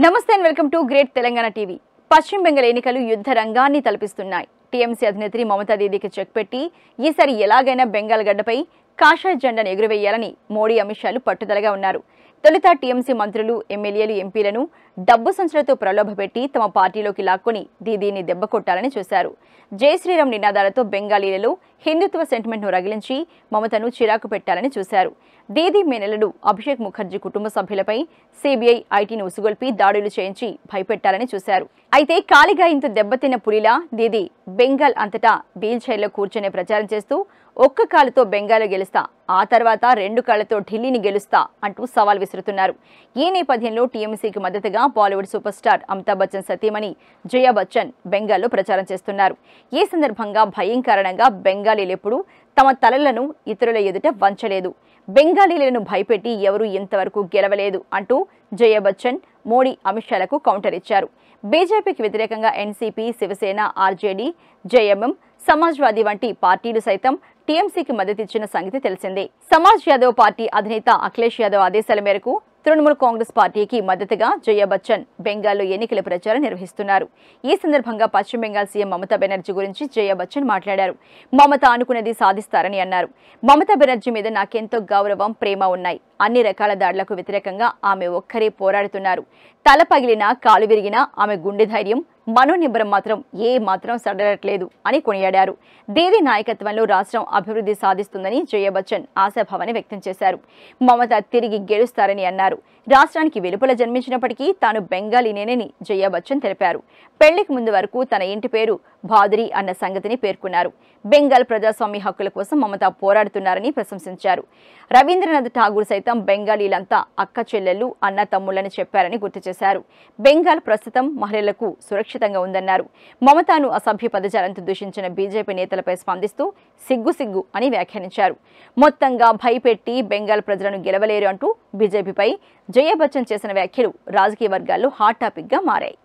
నమస్తే and welcome to great Telangana TV పశ్చిమ బెంగాల్ ఎన్నికలు యుద్ధ రంగాన్ని తలపిస్తున్నాయి టీఎంసీ అధినేత్రి మమతా దీదీకి చెక్ పెట్టి ఈసారి ఎలాగైనా బెంగాల్ గడ్డపై కాషాయ జెండాను ఎగురవేయాలని మోడీ అమిత్ షాలు పట్టుదలగా ఉన్నారు తొలుత టీఎంసీ మంత్రులు ఎమ్మెల్యేలు ఎంపీలను డబ్బు సంచులతో ప్రలోభపెట్టి తమ పార్టీలోకి లాక్కొని దీదీని దెబ్బ కొట్టాలని చూశారు జై శ్రీరామ్ నినాదాలతో బెంగాలీలలో హిందుత్వ సెంటిమెంట్ను రగిలించి మమతను చిరాకు పెట్టాలని చూశారు దీదీ మేనలుడు అభిషేక్ ముఖర్జీ కుటుంబ సభ్యులపై సిబిఐ ఐటీని ఉసుగొల్పి దాడులు చేయించి భయపెట్టాలని చూశారు అయితే కాలిగా ఇంత దెబ్బతిన్న పులిలా దీదీ బెంగాల్ అంతటా వీల్ చైర్లో కూర్చొని ప్రచారం చేస్తూ ఒక్క కాలుతో బెంగాల్ గెలుస్తా ఆ తర్వాత రెండు కాళ్లతో ఢిల్లీని గెలుస్తా అంటూ సవాల్ విసురుతున్నారు ఈ నేపథ్యంలో టీఎంసీకి మద్దతుగా Bollywood super star Amitabh Bachchan సతీమణి జయా బచ్చన్ బెంగాల్లో ప్రచారం చేస్తున్నారు ఈ సందర్భంగా భయం కారణంగా బెంగాలీలు ఎప్పుడూ తమ తలలను ఇతరుల ఎదుట వంచలేదు బెంగాలీలను భయపెట్టి ఎవరూ ఇంతవరకు గెలవలేదు అంటూ జయ బచ్చన్ మోడీ అమిత్ షాలకు కౌంటర్ ఇచ్చారు బీజేపీకి వ్యతిరేకంగా NCP Shiv Sena RJD JMM Samajwadi వంటి పార్టీలు సైతం టీఎంసీకి మద్దతిచ్చిన సంగతి తెలిసిందే సమాజ్ యాదవ్ పార్టీ అధినేత అఖిలేష్ యాదవ్ ఆదేశాల మేరకు తృణమూల్ కాంగ్రెస్ పార్టీకి మద్దతుగా జయ బచ్చన్ బెంగాల్లో ఎన్నికల ప్రచారం నిర్వహిస్తున్నారు ఈ సందర్భంగా పశ్చిమ బెంగాల్ సీఎం మమతా బెనర్జీ గురించి జయ బచ్చన్ మాట్లాడారు మమత అనుకున్నది సాధిస్తారని అన్నారు మమతా బెనర్జీ మీద నాకెంతో గౌరవం ప్రేమ ఉన్నాయి అన్ని రకాల దాడులకు వ్యతిరేకంగా ఆమె ఒక్కరే పోరాడుతున్నారు తల పగిలినా కాలు విరిగినా ఆమె గుండె ధైర్యం మనోనిబ్బరం మాత్రం ఏ మాత్రం సడలట్లేదు అని కొనియాడారు దేవి నాయకత్వంలో రాష్ట్రం అభివృద్ధి సాధిస్తుందని జయ బచ్చన్ ఆశాభావాన్ని వ్యక్తం చేశారు మమత తిరిగి గెలుస్తారని అన్నారు రాష్ట్రానికి వెలుపల జన్మించినప్పటికీ తాను బెంగాలీనేనని జయ బచ్చన్ తెలిపారు పెళ్లికి ముందు వరకు తన ఇంటి పేరు భాదురి అన్న సంగతిని పేర్కొన్నారు బెంగాల్ ప్రజాస్వామ్య హక్కుల కోసం మమత పోరాడుతున్నారని ప్రశంసించారు రవీంద్రనాథ్ ఠాగూర్ సైతం బెంగాలీలంతా అక్క చెల్లెళ్ళు అన్న తమ్ముళ్ళని చెప్పారని గుర్తు చేశారు బెంగాల్ ప్రస్తుతం మహిళలకు సురక్షితంగా ఉందన్నారు మమతాను అసభ్య పదజాలంతో దూషించిన బీజేపీ నేతలపై స్పందిస్తూ సిగ్గు సిగ్గు అని వ్యాఖ్యానించారు మొత్తంగా భయపెట్టి బెంగాల్ ప్రజలను గెలవలేరు అంటూ బీజేపీపై జయ బచ్చన్ చేసిన వ్యాఖ్యలు రాజకీయ వర్గాల్లో హాట్ టాపిక్ గా మారాయి